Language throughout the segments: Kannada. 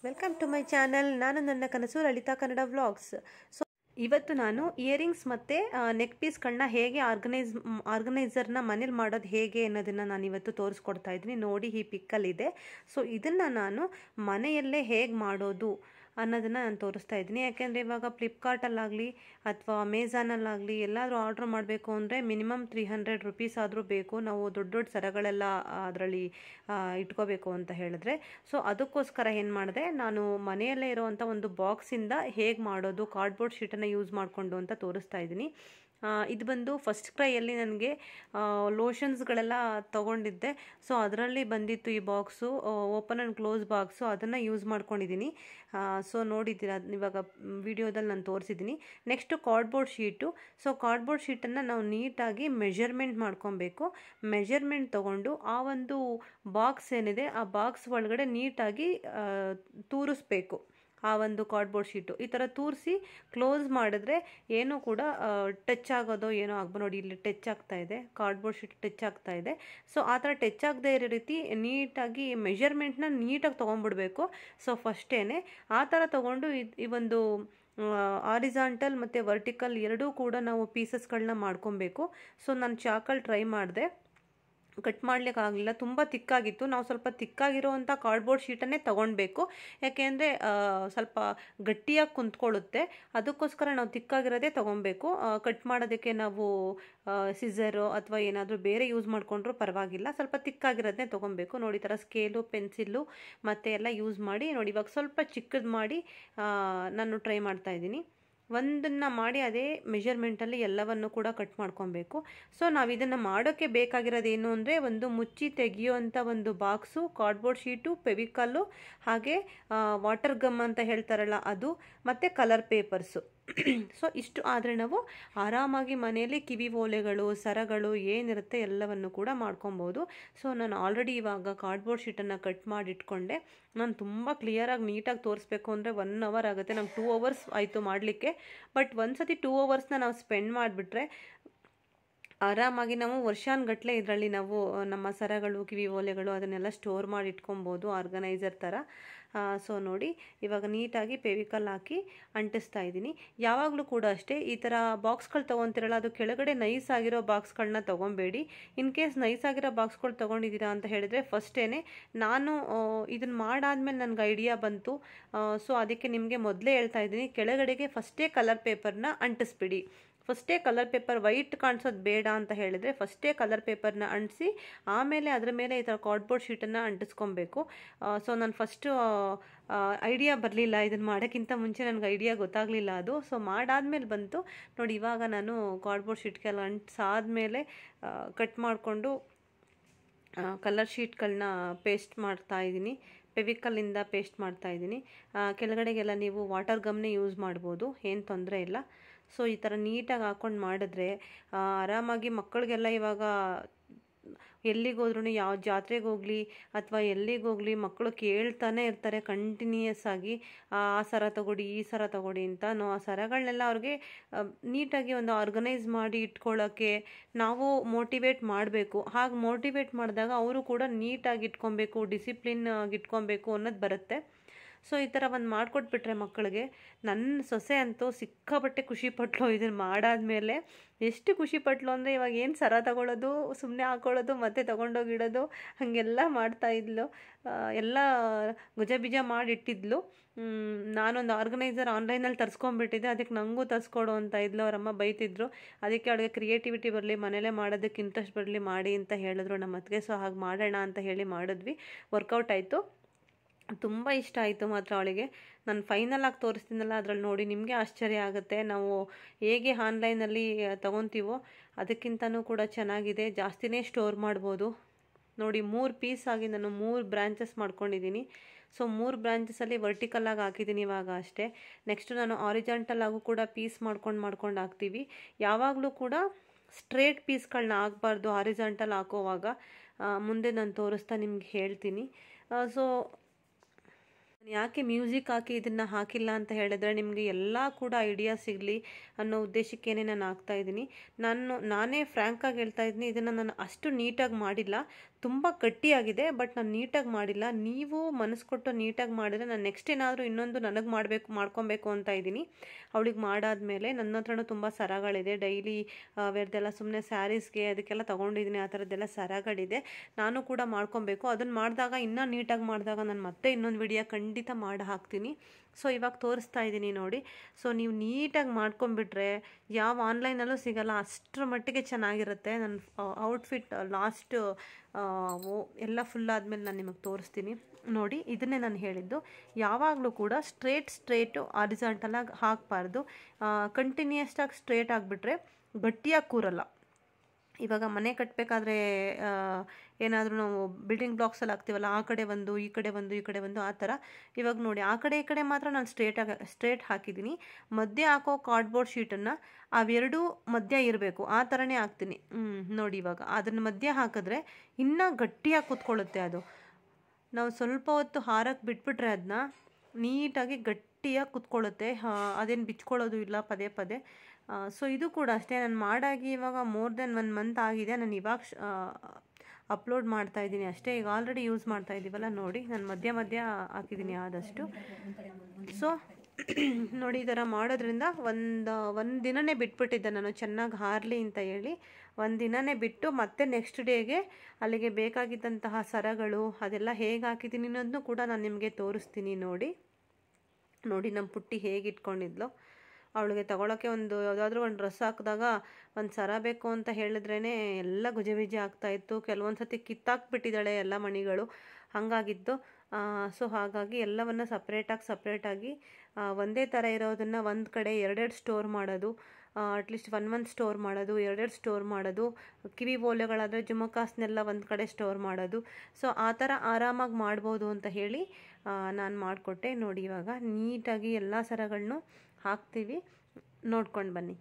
ವೆಲ್ಕಮ್ ಟು ಮೈ ಚಾನಲ್ ನಾನು ನನ್ನ ಕನಸು ಲಲಿತಾ ಕನ್ನಡ ವ್ಲಾಗ್ಸ್ ಸೊ ಇವತ್ತು ನಾನು ಇಯರಿಂಗ್ಸ್ ಮತ್ತು ನೆಕ್ ಪೀಸ್ಗಳನ್ನ ಹೇಗೆ ಆರ್ಗನೈಸ್ ಆರ್ಗನೈಸರ್ನ ಮನೇಲಿ ಮಾಡೋದು ಹೇಗೆ ಅನ್ನೋದನ್ನು ನಾನು ಇವತ್ತು ತೋರಿಸ್ಕೊಡ್ತಾ ಇದ್ದೀನಿ ನೋಡಿ ಈ ಪಿಕ್ಕಲ್ಲಿದೆ ಸೊ ಇದನ್ನು ನಾನು ಮನೆಯಲ್ಲೇ ಹೇಗೆ ಮಾಡೋದು ಅನ್ನೋದನ್ನು ನಾನು ತೋರಿಸ್ತಾ ಇದ್ದೀನಿ ಯಾಕೆಂದರೆ ಇವಾಗ ಫ್ಲಿಪ್ಕಾರ್ಟಲ್ಲಾಗಲಿ ಅಥವಾ ಅಮೆಝಾನಲ್ಲಾಗಲಿ ಎಲ್ಲಾದರೂ ಆರ್ಡ್ರ್ ಮಾಡಬೇಕು ಅಂದರೆ ಮಿನಿಮಮ್ ತ್ರೀ ಹಂಡ್ರೆಡ್ ರುಪೀಸ್ ಆದರೂ ಬೇಕು ನಾವು ದೊಡ್ಡ ದೊಡ್ಡ ಸರಗಳೆಲ್ಲ ಅದರಲ್ಲಿ ಇಟ್ಕೋಬೇಕು ಅಂತ ಹೇಳಿದ್ರೆ ಸೊ ಅದಕ್ಕೋಸ್ಕರ ಏನು ಮಾಡಿದೆ ನಾನು ಮನೆಯಲ್ಲೇ ಇರುವಂಥ ಒಂದು ಬಾಕ್ಸಿಂದ ಹೇಗೆ ಮಾಡೋದು ಕಾರ್ಡ್ಬೋರ್ಡ್ ಶೀಟನ್ನು ಯೂಸ್ ಮಾಡಿಕೊಂಡು ಅಂತ ತೋರಿಸ್ತಾ ಇದ್ದೀನಿ ಇದು ಬಂದು ಫಸ್ಟ್ ಕ್ರೈಯಲ್ಲಿ ನನಗೆ ಲೋಷನ್ಸ್ಗಳೆಲ್ಲ ತೊಗೊಂಡಿದ್ದೆ ಸೊ ಅದರಲ್ಲಿ ಬಂದಿತ್ತು ಈ box open and close box ಅದನ್ನು ಯೂಸ್ ಮಾಡ್ಕೊಂಡಿದ್ದೀನಿ ಸೊ ನೋಡಿದ್ದೀರ ಇವಾಗ ವಿಡಿಯೋದಲ್ಲಿ ನಾನು ತೋರಿಸಿದ್ದೀನಿ next cardboard sheet so cardboard ಶೀಟನ್ನು ನಾವು ನೀಟಾಗಿ ಮೆಷರ್ಮೆಂಟ್ ಮಾಡ್ಕೊಬೇಕು ಮೆಷರ್ಮೆಂಟ್ ತೊಗೊಂಡು ಆ ಒಂದು ಬಾಕ್ಸ್ ಏನಿದೆ ಆ ಬಾಕ್ಸ್ ಒಳಗಡೆ ನೀಟಾಗಿ ತೂರಿಸ್ಬೇಕು ಆ ಒಂದು ಕಾರ್ಡ್ಬೋರ್ಡ್ ಶೀಟು ಈ ಥರ ತೂರಿಸಿ ಕ್ಲೋಸ್ ಮಾಡಿದ್ರೆ ಏನೂ ಕೂಡ ಟಚ್ ಆಗೋದು ಏನೋ ಆಗ್ಬೋದು ನೋಡಿ ಇಲ್ಲಿ ಟಚ್ ಆಗ್ತಾ ಇದೆ ಕಾರ್ಡ್ಬೋರ್ಡ್ ಶೀಟ್ ಟಚ್ ಆಗ್ತಾ ಇದೆ ಸೊ ಆ ಥರ ಟಚ್ ಆಗದೆ ಇರೋ ರೀತಿ ನೀಟಾಗಿ ಮೆಷರ್ಮೆಂಟ್ನ ನೀಟಾಗಿ ತೊಗೊಂಡ್ಬಿಡ್ಬೇಕು ಸೊ ಫಸ್ಟೇ ಆ ಥರ ತೊಗೊಂಡು ಈ ಒಂದು ಆರಿಜಾಂಟಲ್ ಮತ್ತು ವರ್ಟಿಕಲ್ ಎರಡೂ ಕೂಡ ನಾವು ಪೀಸಸ್ಗಳನ್ನ ಮಾಡ್ಕೊಬೇಕು ಸೊ ನಾನು ಚಾಕಲ್ಲಿ ಟ್ರೈ ಮಾಡಿದೆ ಕಟ್ ಮಾಡ್ಲಿಕ್ಕೆ ಆಗಲಿಲ್ಲ ತುಂಬ ತಿಕ್ಕಾಗಿತ್ತು ನಾವು ಸ್ವಲ್ಪ ತಿಕ್ಕಾಗಿರೋವಂಥ ಕಾರ್ಡ್ಬೋರ್ಡ್ ಶೀಟನ್ನೇ ತೊಗೊಳ್ಬೇಕು ಯಾಕೆಂದರೆ ಸ್ವಲ್ಪ ಗಟ್ಟಿಯಾಗಿ ಕುಂತ್ಕೊಳ್ಳುತ್ತೆ ಅದಕ್ಕೋಸ್ಕರ ನಾವು ತಿಕ್ಕಾಗಿರೋದೇ ತೊಗೊಬೇಕು ಕಟ್ ಮಾಡೋದಕ್ಕೆ ನಾವು ಸಿಸರು ಅಥವಾ ಏನಾದರೂ ಬೇರೆ ಯೂಸ್ ಮಾಡಿಕೊಂಡ್ರೂ ಪರವಾಗಿಲ್ಲ ಸ್ವಲ್ಪ ತಿಕ್ಕಾಗಿರೋದನ್ನೇ ತೊಗೊಬೇಕು ನೋಡಿ ಥರ ಸ್ಕೇಲು ಪೆನ್ಸಿಲ್ಲು ಮತ್ತು ಎಲ್ಲ ಯೂಸ್ ಮಾಡಿ ನೋಡಿ ಇವಾಗ ಸ್ವಲ್ಪ ಚಿಕ್ಕದು ಮಾಡಿ ನಾನು ಟ್ರೈ ಮಾಡ್ತಾಯಿದ್ದೀನಿ ಒಂದನ್ನು ಮಾಡಿ ಅದೇ ಮೆಷರ್ಮೆಂಟಲ್ಲಿ ಎಲ್ಲವನ್ನು ಕೂಡ ಕಟ್ ಮಾಡ್ಕೊಬೇಕು ಸೊ ನಾವು ಇದನ್ನು ಮಾಡೋಕ್ಕೆ ಬೇಕಾಗಿರೋದೇನು ಅಂದರೆ ಒಂದು ಮುಚ್ಚಿ ತೆಗೆಯುವಂಥ ಒಂದು ಬಾಕ್ಸು ಕಾರ್ಡ್ಬೋರ್ಡ್ ಶೀಟು ಪೆವಿಕಲ್ಲು ಹಾಗೆ ವಾಟರ್ ಗಮ್ ಅಂತ ಹೇಳ್ತಾರಲ್ಲ ಅದು ಮತ್ತು ಕಲರ್ ಪೇಪರ್ಸು ಸೊ ಇಷ್ಟು ಆದರೆ ನಾವು ಆರಾಮಾಗಿ ಮನೆಯಲ್ಲಿ ಕಿವಿ ಓಲೆಗಳು ಸರಗಳು ಏನಿರುತ್ತೆ ಎಲ್ಲವನ್ನು ಕೂಡ ಮಾಡ್ಕೊಬೋದು ಸೊ ನಾನು ಆಲ್ರೆಡಿ ಇವಾಗ ಕಾರ್ಡ್ಬೋರ್ಡ್ ಶೀಟನ್ನು ಕಟ್ ಮಾಡಿ ಇಟ್ಕೊಂಡೆ ನಾನು ತುಂಬ ಕ್ಲಿಯರಾಗಿ ನೀಟಾಗಿ ತೋರಿಸ್ಬೇಕು ಅಂದರೆ ಒನ್ ಅವರ್ ಆಗುತ್ತೆ ನಂಗೆ ಟೂ ಅವರ್ಸ್ ಆಯಿತು ಮಾಡಲಿಕ್ಕೆ ಬಟ್ ಒಂದು ಸತಿ ಟೂ ಅವರ್ಸ್ನ ನಾವು ಸ್ಪೆಂಡ್ ಮಾಡಿಬಿಟ್ರೆ ಆರಾಮಾಗಿ ನಾವು ವರ್ಷಾನ್ಗಟ್ಲೆ ಇದರಲ್ಲಿ ನಾವು ನಮ್ಮ ಸರಗಳು ಕಿವಿ ಓಲೆಗಳು ಅದನ್ನೆಲ್ಲ ಸ್ಟೋರ್ ಮಾಡಿ ಇಟ್ಕೊಬೋದು ಆರ್ಗನೈಸರ್ ಥರ ಸೊ ನೋಡಿ ಇವಾಗ ನೀಟಾಗಿ ಪೆವಿಕಲ್ ಹಾಕಿ ಅಂಟಿಸ್ತಾ ಇದ್ದೀನಿ ಯಾವಾಗಲೂ ಕೂಡ ಅಷ್ಟೇ ಈ ಥರ ಬಾಕ್ಸ್ಗಳು ತೊಗೊತಿರಲ್ಲ ಅದು ಕೆಳಗಡೆ ನೈಸ್ ಆಗಿರೋ ಬಾಕ್ಸ್ಗಳನ್ನ ತೊಗೊಬೇಡಿ ಇನ್ ಕೇಸ್ ನೈಸ್ ಆಗಿರೋ ಬಾಕ್ಸ್ಗಳು ತೊಗೊಂಡಿದ್ದೀರಾ ಅಂತ ಹೇಳಿದರೆ ಫಸ್ಟೇ ನಾನು ಇದನ್ನು ಮಾಡಾದ್ಮೇಲೆ ನನಗೆ ಐಡಿಯಾ ಬಂತು ಸೊ ಅದಕ್ಕೆ ನಿಮಗೆ ಮೊದಲೇ ಹೇಳ್ತಾ ಇದ್ದೀನಿ ಕೆಳಗಡೆಗೆ ಫಸ್ಟೇ ಕಲರ್ ಪೇಪರ್ನ ಅಂಟಿಸ್ಬಿಡಿ ಫಸ್ಟೇ ಕಲರ್ ಪೇಪರ್ ವೈಟ್ ಕಾಣಿಸೋದು ಬೇಡ ಅಂತ ಹೇಳಿದರೆ ಫಸ್ಟೇ ಕಲರ್ ಪೇಪರ್ನ ಅಂಟಿಸಿ ಆಮೇಲೆ ಅದರ ಮೇಲೆ ಈ ಥರ ಕಾರ್ಡ್ಬೋರ್ಡ್ ಶೀಟನ್ನು ಅಂಟಿಸ್ಕೊಬೇಕು ಸೊ ನಾನು ಫಸ್ಟು ಐಡಿಯಾ ಬರಲಿಲ್ಲ ಇದನ್ನು ಮಾಡೋಕ್ಕಿಂತ ಮುಂಚೆ ನನಗೆ ಐಡಿಯಾ ಗೊತ್ತಾಗಲಿಲ್ಲ ಅದು ಸೊ ಮಾಡಾದ್ಮೇಲೆ ಬಂತು ನೋಡಿ ಇವಾಗ ನಾನು ಕಾರ್ಡ್ಬೋರ್ಡ್ ಶೀಟ್ಗೆಲ್ಲ ಅಂಟಿಸಾದ್ಮೇಲೆ ಕಟ್ ಮಾಡಿಕೊಂಡು ಕಲರ್ ಶೀಟ್ಗಳನ್ನ ಪೇಸ್ಟ್ ಮಾಡ್ತಾ ಇದ್ದೀನಿ ಪೆವಿಕಲ್ಲಿಂದ ಪೇಸ್ಟ್ ಮಾಡ್ತಾ ಇದ್ದೀನಿ ಕೆಳಗಡೆಗೆಲ್ಲ ನೀವು ವಾಟರ್ ಗಮ್ನೇ ಯೂಸ್ ಮಾಡ್ಬೋದು ಏನು ತೊಂದರೆ ಇಲ್ಲ ಸೊ ಈ ಥರ ನೀಟಾಗಿ ಹಾಕ್ಕೊಂಡು ಮಾಡಿದ್ರೆ ಆರಾಮಾಗಿ ಮಕ್ಕಳಿಗೆಲ್ಲ ಇವಾಗ ಎಲ್ಲಿಗೋದ್ರೂ ಯಾವ ಜಾತ್ರೆಗೆ ಹೋಗಲಿ ಅಥವಾ ಎಲ್ಲಿಗೋಗಲಿ ಮಕ್ಕಳು ಕೇಳ್ತಾನೆ ಇರ್ತಾರೆ ಕಂಟಿನ್ಯೂಯಸ್ ಆಗಿ ಆ ಸರ ತಗೊಡಿ ಈ ಸರ ತಗೊಡಿ ಅಂತ ನಾವು ಆ ಸರಗಳನ್ನೆಲ್ಲ ಅವ್ರಿಗೆ ನೀಟಾಗಿ ಒಂದು ಆರ್ಗನೈಸ್ ಮಾಡಿ ಇಟ್ಕೊಳ್ಳೋಕ್ಕೆ ನಾವು ಮೋಟಿವೇಟ್ ಮಾಡಬೇಕು ಹಾಗೆ ಮೋಟಿವೇಟ್ ಮಾಡಿದಾಗ ಅವರು ಕೂಡ ನೀಟಾಗಿ ಇಟ್ಕೊಬೇಕು ಡಿಸಿಪ್ಲಿನ್ ಆಗಿ ಇಟ್ಕೊಬೇಕು ಅನ್ನೋದು ಬರುತ್ತೆ ಸೊ ಈ ಥರ ಒಂದು ಮಾಡಿಕೊಟ್ಬಿಟ್ರೆ ಮಕ್ಕಳಿಗೆ ನನ್ನ ಸೊಸೆ ಅಂತೂ ಸಿಕ್ಕಾಪಟ್ಟೆ ಖುಷಿಪಟ್ಲು ಇದನ್ನು ಮಾಡಾದ್ಮೇಲೆ ಎಷ್ಟು ಖುಷಿಪಟ್ಲು ಅಂದರೆ ಇವಾಗ ಏನು ಸರ ತಗೊಳ್ಳೋದು ಸುಮ್ಮನೆ ಹಾಕೊಳ್ಳೋದು ಮತ್ತೆ ತೊಗೊಂಡೋಗಿಡೋದು ಹಾಗೆಲ್ಲ ಮಾಡ್ತಾ ಇದ್ಲು ಎಲ್ಲ ಗುಜಬೀಜ ಮಾಡಿಟ್ಟಿದ್ಲು ನಾನೊಂದು ಆರ್ಗನೈಸರ್ ಆನ್ಲೈನಲ್ಲಿ ತರಿಸ್ಕೊಂಡ್ಬಿಟ್ಟಿದ್ದೆ ಅದಕ್ಕೆ ನನಗೂ ತರಿಸ್ಕೊಡು ಅಂತ ಇದ್ಲು ಅವರಮ್ಮ ಬೈತಿದ್ರು ಅದಕ್ಕೆ ಅವಳಿಗೆ ಕ್ರಿಯೇಟಿವಿಟಿ ಬರಲಿ ಮನೇಲೇ ಮಾಡೋದಕ್ಕೆ ಇಂಟ್ರೆಸ್ಟ್ ಬರಲಿ ಮಾಡಿ ಅಂತ ಹೇಳಿದ್ರು ನಮ್ಮ ಅತ್ತಿಗೆ ಸೊ ಹಾಗೆ ಮಾಡೋಣ ಅಂತ ಹೇಳಿ ಮಾಡಿದ್ವಿ ವರ್ಕೌಟ್ ಆಯಿತು ತುಂಬ ಇಷ್ಟ ಆಯಿತು ಮಾತ್ರ ಅವಳಿಗೆ ನಾನು ಫೈನಲಾಗಿ ತೋರಿಸ್ತೀನಲ್ಲ ಅದರಲ್ಲಿ ನೋಡಿ ನಿಮಗೆ ಆಶ್ಚರ್ಯ ಆಗುತ್ತೆ ನಾವು ಹೇಗೆ ಆನ್ಲೈನಲ್ಲಿ ತೊಗೊತೀವೋ ಅದಕ್ಕಿಂತನೂ ಕೂಡ ಚೆನ್ನಾಗಿದೆ ಜಾಸ್ತಿನೇ ಸ್ಟೋರ್ ಮಾಡ್ಬೋದು ನೋಡಿ ಮೂರು ಪೀಸ್ ಆಗಿ ನಾನು ಮೂರು ಬ್ರಾಂಚಸ್ ಮಾಡ್ಕೊಂಡಿದ್ದೀನಿ ಸೊ ಮೂರು ಬ್ರಾಂಚಸಲ್ಲಿ ವರ್ಟಿಕಲಾಗಿ ಹಾಕಿದ್ದೀನಿ ಇವಾಗ ಅಷ್ಟೇ ನೆಕ್ಸ್ಟ್ ನಾನು ಆರಿಜೆಂಟಲ್ ಆಗು ಕೂಡ ಪೀಸ್ ಮಾಡ್ಕೊಂಡು ಮಾಡ್ಕೊಂಡು ಹಾಕ್ತೀವಿ ಯಾವಾಗಲೂ ಕೂಡ ಸ್ಟ್ರೇಟ್ ಪೀಸ್ಗಳನ್ನ ಹಾಕ್ಬಾರ್ದು ಆರಿಜೆಂಟಲ್ ಹಾಕೋವಾಗ ಮುಂದೆ ನಾನು ತೋರಿಸ್ತಾ ನಿಮ್ಗೆ ಹೇಳ್ತೀನಿ ಸೊ ಯಾಕೆ ಮ್ಯೂಸಿಕ್ ಹಾಕಿ ಇದನ್ನು ಹಾಕಿಲ್ಲ ಅಂತ ಹೇಳಿದ್ರೆ ನಿಮಗೆ ಎಲ್ಲ ಕೂಡ ಐಡಿಯಾ ಸಿಗಲಿ ಅನ್ನೋ ಉದ್ದೇಶಕ್ಕೇನೆ ನಾನು ಹಾಕ್ತಾ ಇದ್ದೀನಿ ನಾನು ನಾನೇ ಫ್ರ್ಯಾಂಕಾಗಿ ಹೇಳ್ತಾ ಇದ್ದೀನಿ ಇದನ್ನು ನಾನು ಅಷ್ಟು ನೀಟಾಗಿ ಮಾಡಿಲ್ಲ ತುಂಬ ಗಟ್ಟಿಯಾಗಿದೆ ಬಟ್ ನಾನು ನೀಟಾಗಿ ಮಾಡಿಲ್ಲ ನೀವು ಮನಸ್ಸು ಕೊಟ್ಟು ನೀಟಾಗಿ ಮಾಡಿದ್ರೆ ನಾನು ನೆಕ್ಸ್ಟ್ ಏನಾದರೂ ಇನ್ನೊಂದು ನನಗೆ ಮಾಡಬೇಕು ಮಾಡ್ಕೊಬೇಕು ಅಂತ ಇದ್ದೀನಿ ಅವಳಿಗೆ ಮಾಡಾದ್ಮೇಲೆ ನನ್ನ ಹತ್ರನೂ ತುಂಬ ಸರಗಳಿದೆ ಡೈಲಿ ವೇರ್ದೆಲ್ಲ ಸುಮ್ಮನೆ ಸ್ಯಾರೀಸ್ಗೆ ಅದಕ್ಕೆಲ್ಲ ತೊಗೊಂಡಿದ್ದೀನಿ ಆ ಥರದ್ದೆಲ್ಲ ಸರಗಳಿದೆ ನಾನು ಕೂಡ ಮಾಡ್ಕೊಬೇಕು ಅದನ್ನು ಮಾಡಿದಾಗ ಇನ್ನೂ ನೀಟಾಗಿ ಮಾಡಿದಾಗ ನಾನು ಮತ್ತೆ ಇನ್ನೊಂದು ವಿಡಿಯೋ ಖಂಡಿತ ಮಾಡಿ ಹಾಕ್ತೀನಿ ಸೊ ಇವಾಗ ತೋರಿಸ್ತಾ ಇದ್ದೀನಿ ನೋಡಿ ಸೊ ನೀವು ನೀಟಾಗಿ ಮಾಡ್ಕೊಂಬಿಟ್ರೆ ಯಾವ ಆನ್ಲೈನಲ್ಲೂ ಸಿಗಲ್ಲ ಅಷ್ಟರ ಮಟ್ಟಿಗೆ ಚೆನ್ನಾಗಿರುತ್ತೆ ನನ್ನ ಔಟ್ಫಿಟ್ ಲಾಸ್ಟ್ ಎಲ್ಲ ಫುಲ್ ಆದಮೇಲೆ ನಾನು ನಿಮಗೆ ತೋರಿಸ್ತೀನಿ ನೋಡಿ ಇದನ್ನೇ ನಾನು ಹೇಳಿದ್ದು ಯಾವಾಗಲೂ ಕೂಡ ಸ್ಟ್ರೇಟ್ ಸ್ಟ್ರೇಟು ಆರಿಜಾಂಟಲಾಗಿ ಹಾಕಬಾರ್ದು ಕಂಟಿನ್ಯೂಯಸ್ಟಾಗಿ ಸ್ಟ್ರೇಟ್ ಆಗಿಬಿಟ್ರೆ ಗಟ್ಟಿಯಾಗಿ ಕೂರಲ್ಲ ಇವಾಗ ಮನೆ ಕಟ್ಟಬೇಕಾದ್ರೆ ಏನಾದರೂ ನಾವು ಬಿಲ್ಡಿಂಗ್ ಬ್ಲಾಕ್ಸಲ್ಲಿ ಹಾಕ್ತೀವಲ್ಲ ಆ ಕಡೆ ಒಂದು ಈ ಕಡೆ ಒಂದು ಈ ಕಡೆ ಒಂದು ಆ ಥರ ಇವಾಗ ನೋಡಿ ಆ ಕಡೆ ಈ ಕಡೆ ಮಾತ್ರ ನಾನು ಸ್ಟ್ರೇಟಾಗಿ ಸ್ಟ್ರೇಟ್ ಹಾಕಿದ್ದೀನಿ ಮಧ್ಯೆ ಹಾಕೋ ಕಾರ್ಡ್ಬೋರ್ಡ್ ಶೀಟನ್ನು ಅವೆರಡೂ ಮಧ್ಯ ಇರಬೇಕು ಆ ಥರನೇ ಹಾಕ್ತೀನಿ ನೋಡಿ ಇವಾಗ ಅದನ್ನು ಮಧ್ಯ ಹಾಕಿದ್ರೆ ಇನ್ನೂ ಗಟ್ಟಿಯಾಗಿ ಕೂತ್ಕೊಳ್ಳುತ್ತೆ ಅದು ನಾವು ಸ್ವಲ್ಪ ಹೊತ್ತು ಹಾರಕ್ಕೆ ಬಿಟ್ಬಿಟ್ರೆ ಅದನ್ನ ನೀಟಾಗಿ ಗಟ್ಟಿಯಾಗಿ ಕುತ್ಕೊಳ್ಳುತ್ತೆ ಅದೇನು ಬಿಚ್ಕೊಳ್ಳೋದು ಇಲ್ಲ ಪದೇ ಪದೇ ಸೊ ಇದು ಕೂಡ ಅಷ್ಟೇ ನಾನು ಮಾಡಾಗಿ ಇವಾಗ ಮೋರ್ ದೆನ್ ಒನ್ ಮಂತ್ ಆಗಿದೆ ನಾನು ಇವಾಗ ಅಪ್ಲೋಡ್ ಮಾಡ್ತಾ ಇದ್ದೀನಿ ಅಷ್ಟೇ ಈಗ ಆಲ್ರೆಡಿ ಯೂಸ್ ಮಾಡ್ತಾ ಇದ್ದೀವಲ್ಲ ನೋಡಿ ನಾನು ಮಧ್ಯ ಮಧ್ಯ ಹಾಕಿದ್ದೀನಿ ಆದಷ್ಟು ಸೊ ನೋಡಿ ಈ ಥರ ಮಾಡೋದ್ರಿಂದ ಒಂದು ಒಂದು ದಿನನೇ ಬಿಟ್ಬಿಟ್ಟಿದ್ದೆ ನಾನು ಚೆನ್ನಾಗಿ ಹಾರಲಿ ಅಂತ ಹೇಳಿ ಒಂದು ದಿನನೇ ಬಿಟ್ಟು ಮತ್ತೆ ನೆಕ್ಸ್ಟ್ ಡೇಗೆ ಅಲ್ಲಿಗೆ ಬೇಕಾಗಿದ್ದಂತಹ ಸರಗಳು ಅದೆಲ್ಲ ಹೇಗೆ ಹಾಕಿದ್ದೀನಿ ಅನ್ನೋದನ್ನು ಕೂಡ ನಾನು ನಿಮಗೆ ತೋರಿಸ್ತೀನಿ ನೋಡಿ ನೋಡಿ ನಮ್ಮ ಪುಟ್ಟಿ ಹೇಗೆ ಇಟ್ಕೊಂಡಿದ್ಲು ಅವಳಿಗೆ ತಗೊಳ್ಳೋಕ್ಕೆ ಒಂದು ಯಾವುದಾದ್ರೂ ಒಂದು ಡ್ರೆಸ್ ಹಾಕಿದಾಗ ಒಂದು ಸರ ಬೇಕು ಅಂತ ಹೇಳಿದ್ರೇ ಎಲ್ಲ ಗುಜೆಬಿಜೆ ಆಗ್ತಾಯಿತ್ತು ಕೆಲವೊಂದು ಸತಿ ಕಿತ್ತಾಕ್ಬಿಟ್ಟಿದ್ದಾಳೆ ಎಲ್ಲ ಮಣಿಗಳು ಹಾಗಾಗಿದ್ದು ಸೊ ಹಾಗಾಗಿ ಎಲ್ಲವನ್ನು ಸಪ್ರೇಟಾಗಿ ಸಪ್ರೇಟಾಗಿ ಒಂದೇ ಥರ ಇರೋದನ್ನು ಒಂದು ಕಡೆ ಎರಡೆರಡು ಸ್ಟೋರ್ ಮಾಡೋದು ಅಟ್ಲೀಸ್ಟ್ ಒನ್ ಒನ್ ಸ್ಟೋರ್ ಮಾಡೋದು ಎರಡೆರಡು ಸ್ಟೋರ್ ಮಾಡೋದು ಕಿವಿ ಓಲೆಗಳಾದರೆ ಜುಮಕಾಸ್ನೆಲ್ಲ ಒಂದು ಕಡೆ ಸ್ಟೋರ್ ಮಾಡೋದು ಸೊ ಆ ಥರ ಆರಾಮಾಗಿ ಮಾಡ್ಬೋದು ಅಂತ ಹೇಳಿ ನಾನು ಮಾಡಿಕೊಟ್ಟೆ ನೋಡಿ ಇವಾಗ ನೀಟಾಗಿ ಎಲ್ಲ ಸರಗಳನ್ನು ಹಾಕ್ತೀವಿ ನೋಡ್ಕೊಂಡು ಬನ್ನಿ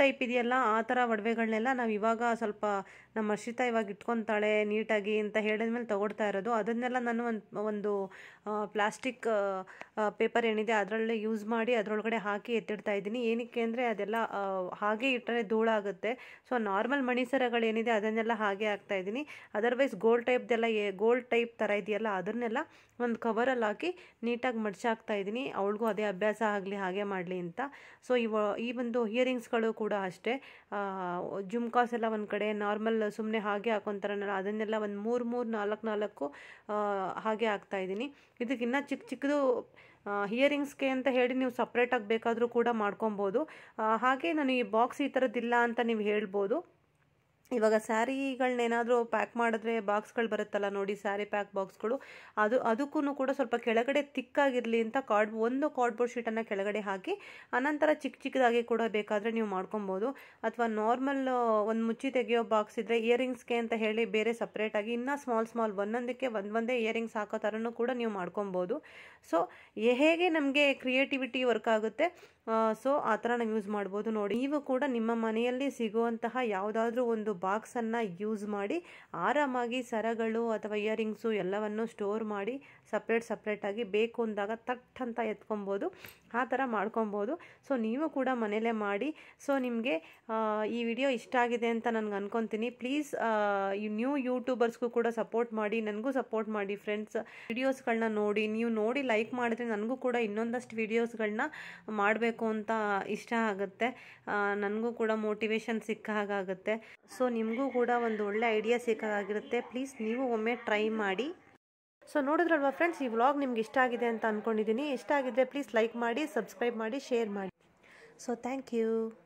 ಟೈಪ್ ಇದೆಯಲ್ಲ ಆ ಥರ ಒಡವೆಗಳನ್ನೆಲ್ಲ ನಾವು ಇವಾಗ ಸ್ವಲ್ಪ ನಮ್ಮ ಹರ್ಷಿತ ಇವಾಗ ಇಟ್ಕೊತಾಳೆ ನೀಟಾಗಿ ಅಂತ ಹೇಳಿದ್ಮೇಲೆ ತಗೊಳ್ತಾ ಇರೋದು ಅದನ್ನೆಲ್ಲ ನಾನು ಒಂದು ಒಂದು ಪ್ಲಾಸ್ಟಿಕ್ ಪೇಪರ್ ಏನಿದೆ ಅದರಲ್ಲೇ ಯೂಸ್ ಮಾಡಿ ಅದರೊಳಗಡೆ ಹಾಕಿ ಎತ್ತಿಡ್ತಾ ಇದ್ದೀನಿ ಏನಕ್ಕೆ ಅಂದರೆ ಅದೆಲ್ಲ ಆ, ಹಾಗೆ ಇಟ್ಟರೆ ಧೂಳಾಗುತ್ತೆ ಸೊ ನಾರ್ಮಲ್ ಮಣಿಸರಗಳೇನಿದೆ ಅದನ್ನೆಲ್ಲ ಹಾಗೆ ಹಾಕ್ತಾ ಇದ್ದೀನಿ ಅದರ್ವೈಸ್ ಗೋಲ್ಡ್ ಟೈಪ್ದೆಲ್ಲ ಗೋಲ್ಡ್ ಟೈಪ್ ಥರ ಇದೆಯಲ್ಲ ಅದನ್ನೆಲ್ಲ ಒಂದು ಕವರಲ್ಲಿ ಹಾಕಿ ನೀಟಾಗಿ ಮಡ್ಚಾಕ್ತಾ ಇದ್ದೀನಿ ಅವಳಿಗೂ ಅದೇ ಅಭ್ಯಾಸ ಆಗಲಿ ಹಾಗೆ ಮಾಡಲಿ ಅಂತ ಸೊ ಇವ ಈ ಒಂದು ಇಯರಿಂಗ್ಸ್ಗಳು ಕೂಡ ಅಷ್ಟೇ ಜುಮ್ಕಾಸ್ ಎಲ್ಲ ಒಂದು ಕಡೆ ನಾರ್ಮಲ್ ಸುಮ್ಮನೆ ಹಾಗೆ ಹಾಕೊತಾರನಲ್ಲ ಅದನ್ನೆಲ್ಲ ಒಂದು ಮೂರು ಮೂರು ನಾಲ್ಕು ನಾಲ್ಕು ಆ, ಹಾಗೆ ಹಾಕ್ತಾ ಇದ್ದೀನಿ ಇದಕ್ಕಿನ್ನ ಚಿಕ್ಕ ಚಿಕ್ಕದು ಹಿಯರಿಂಗ್ಸ್ಗೆ ಅಂತ ಹೇಳಿ ನೀವು ಸಪ್ರೇಟಾಗಿ ಬೇಕಾದರೂ ಕೂಡ ಮಾಡ್ಕೊಬೋದು ಆ, ಹಾಗೆ ನಾನು ಈ ಬಾಕ್ಸ್ ಈ ಥರದ್ದಿಲ್ಲ ಅಂತ ನೀವು ಹೇಳ್ಬೋದು ಇವಾಗ ಸ್ಯಾರಿಗಳನ್ನೇನಾದರೂ ಪ್ಯಾಕ್ ಮಾಡಿದ್ರೆ ಬಾಕ್ಸ್ಗಳು ಬರುತ್ತಲ್ಲ ನೋಡಿ ಸ್ಯಾರಿ ಪ್ಯಾಕ್ ಬಾಕ್ಸ್ಗಳು ಅದು ಅದಕ್ಕೂ ಕೂಡ ಸ್ವಲ್ಪ ಕೆಳಗಡೆ ತಿಕ್ಕಾಗಿರಲಿ ಅಂತ ಕಾರ್ಡ್ ಒಂದು ಕಾರ್ಡ್ಬೋರ್ಡ್ ಶೀಟನ್ನು ಕೆಳಗಡೆ ಹಾಕಿ ಅನಂತರ ಚಿಕ್ಕ ಚಿಕ್ಕದಾಗಿ ಕೂಡ ಬೇಕಾದರೆ ನೀವು ಮಾಡ್ಕೊಬೋದು ಅಥವಾ ನಾರ್ಮಲ್ ಒಂದು ಮುಚ್ಚಿ ತೆಗೆಯೋ ಬಾಕ್ಸ್ ಇದ್ದರೆ ಇಯರಿಂಗ್ಸ್ಗೆ ಅಂತ ಹೇಳಿ ಬೇರೆ ಸಪ್ರೇಟಾಗಿ ಇನ್ನೂ ಸ್ಮಾಲ್ ಸ್ಮಾಲ್ ಒಂದೊಂದಕ್ಕೆ ಒಂದು ಒಂದೇ ಇಯರಿಂಗ್ಸ್ ಹಾಕೋ ಥರನೂ ಕೂಡ ನೀವು ಮಾಡ್ಕೊಬೋದು ಸೊ ಹೇಗೆ ನಮಗೆ ಕ್ರಿಯೇಟಿವಿಟಿ ವರ್ಕ್ ಆಗುತ್ತೆ ಸೊ ಆ ಥರ ನಾವು ಯೂಸ್ ಮಾಡ್ಬೋದು ನೋಡಿ ನೀವು ಕೂಡ ನಿಮ್ಮ ಮನೆಯಲ್ಲಿ ಸಿಗುವಂತಹ ಯಾವುದಾದ್ರೂ ಒಂದು ಬಾಕ್ಸನ್ನು ಯೂಸ್ ಮಾಡಿ ಆರಾಮಾಗಿ ಸರಗಳು ಅಥವಾ ಇಯರಿಂಗ್ಸು ಎಲ್ಲವನ್ನು ಸ್ಟೋರ್ ಮಾಡಿ ಸಪ್ರೇಟ್ ಸಪ್ರೇಟಾಗಿ ಬೇಕು ಅಂದಾಗ ತಟ್ ಅಂತ ಎತ್ಕೊಬೋದು ಆ ಥರ ಮಾಡ್ಕೊಬೋದು ಸೊ ನೀವು ಕೂಡ ಮನೇಲೇ ಮಾಡಿ ಸೊ ನಿಮಗೆ ಈ ವಿಡಿಯೋ ಇಷ್ಟ ಆಗಿದೆ ಅಂತ ನನಗೆ ಅನ್ಕೊತೀನಿ ಪ್ಲೀಸ್ ಈ ನ್ಯೂ ಯೂಟ್ಯೂಬರ್ಸ್ಗೂ ಕೂಡ ಸಪೋರ್ಟ್ ಮಾಡಿ ನನಗೂ ಸಪೋರ್ಟ್ ಮಾಡಿ ಫ್ರೆಂಡ್ಸ್ ವಿಡಿಯೋಸ್ಗಳನ್ನ ನೋಡಿ ನೀವು ನೋಡಿ ಲೈಕ್ ಮಾಡಿದ್ರೆ ನನಗೂ ಕೂಡ ಇನ್ನೊಂದಷ್ಟು ವಿಡಿಯೋಸ್ಗಳನ್ನ ಮಾಡಬೇಕು ಅಂತ ಇಷ್ಟ ಆಗುತ್ತೆ ನನಗೂ ಕೂಡ ಮೋಟಿವೇಶನ್ ಸಿಕ್ಕ ಹಾಗಾಗುತ್ತೆ ಸೊ ನಿಮಗೂ ಕೂಡ ಒಂದು ಒಳ್ಳೆ ಐಡಿಯಾ ಸಿಕ್ಕಾಗಿರುತ್ತೆ ಪ್ಲೀಸ್ ನೀವು ಒಮ್ಮೆ ಟ್ರೈ ಮಾಡಿ ಸೊ ನೋಡಿದ್ರಲ್ವಾ ಫ್ರೆಂಡ್ಸ್ ಈ ವ್ಲಾಗ್ ನಿಮ್ಗೆ ಇಷ್ಟ ಆಗಿದೆ ಅಂತ ಅಂದ್ಕೊಂಡಿದ್ದೀನಿ ಇಷ್ಟ ಆಗಿದ್ರೆ ಪ್ಲೀಸ್ ಲೈಕ್ ಮಾಡಿ ಸಬ್ಸ್ಕ್ರೈಬ್ ಮಾಡಿ ಶೇರ್ ಮಾಡಿ ಸೊ ಥ್ಯಾಂಕ್ ಯು